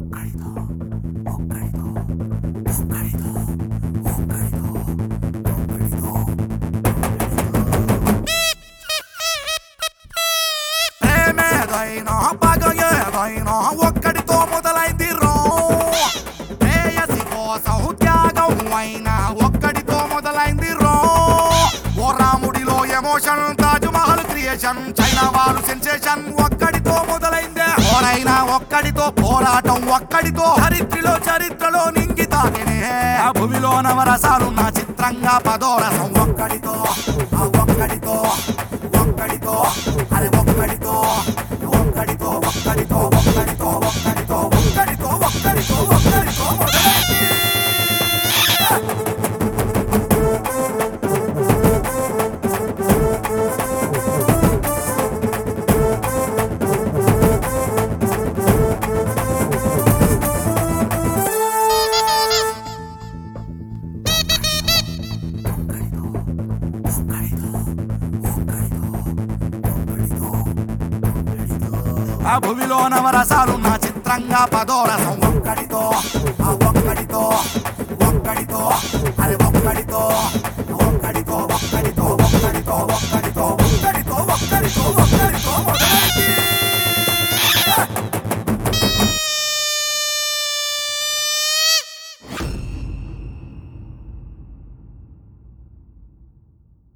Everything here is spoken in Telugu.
ప్రేమేదైనా పగ ఏదైనా ఒక్కడితో మొదలైంది రో ప్రేయసి కోసం త్యాగం అయినా ఒక్కడితో మొదలైంది రో ఓ రాముడిలో emotion Taj Mahal creation China వారు సెన్సేషన్ ఒక్కడితో మొదలైందే ఓరైనా ఒక్కడితో పోరాటం ఒక్కడితో చరిత్రలో చరిత్రలో నింగి తాకినే ఆ భూమిలో నవరసాలు నా చిత్రంగా పదోరసం ఒక్కడితో ఆ ఒక్కడితో ఒక్కడితో అరే ఒక్కడితో ఒక్కడితో ఒక్కడితో ఒక్కడితో ఒక్కడితో ఒక్కడితో ఒక్కడితో ఒక్కడితో మొదలైంది. ఆ భూమిలో నవరసాలు నా చిత్రంగా పదోరసం ఒక్కడితో